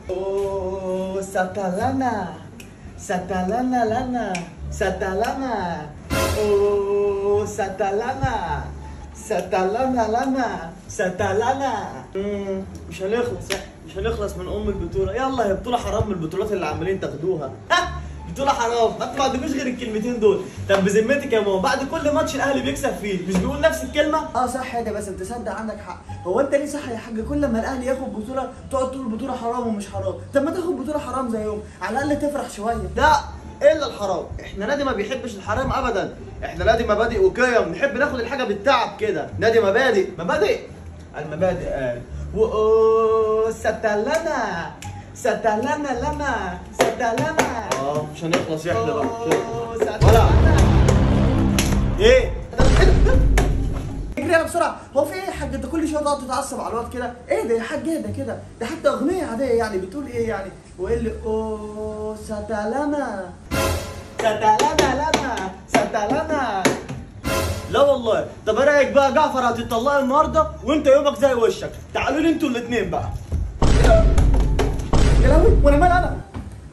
اوه ساتالانا ساتالانا لنا ساتالانا اوه ساتالانا ساتالانا لنا ساتالانا مم، مش هنخلص احنا مش هنخلص من ام البطوله يلا هي بطوله حرام من البطولات اللي عمالين تاخدوها ها بطوله حرام ما انتوا ما عندكوش غير الكلمتين دول طب بذمتك يا ماما بعد كل ماتش الاهلي بيكسب فيه مش بيقول نفس الكلمه اه صح يا ده بس انت تصدق عندك حق هو انت ليه صح يا حاج كل ما الاهلي ياخد بطوله تقعد تقول بطوله حرام ومش حرام طب ما تاخد بطوله حرام زيهم على الاقل تفرح شويه لا الا الحرام احنا نادي ما بيحبش الحرام ابدا احنا نادي مبادئ وقيم نحب ناخد الحاجه بالتعب كده نادي مبادئ مبادئ المبادئ قال و ستلنا ستلنا لنا ستلنا اه مش هنخلص احنا بقى مش هنخلص. ولا ايه اجري يلا بسرعه هو في ايه يا حاج انت كل شويه تقعد تتعصب على الواد كده ايه ده يا حاج اهدى كده ده حتى اغنيه عاديه يعني بتقول ايه يعني وايه اللي اوه ساتالانا ستلنا لنا ستلنا لا والله طب ايه رايك بقى جعفر هتطلقي النهارده وانت يومك زي وشك تعالوا لي انتوا الاثنين بقى يا لهوي وانا مال انا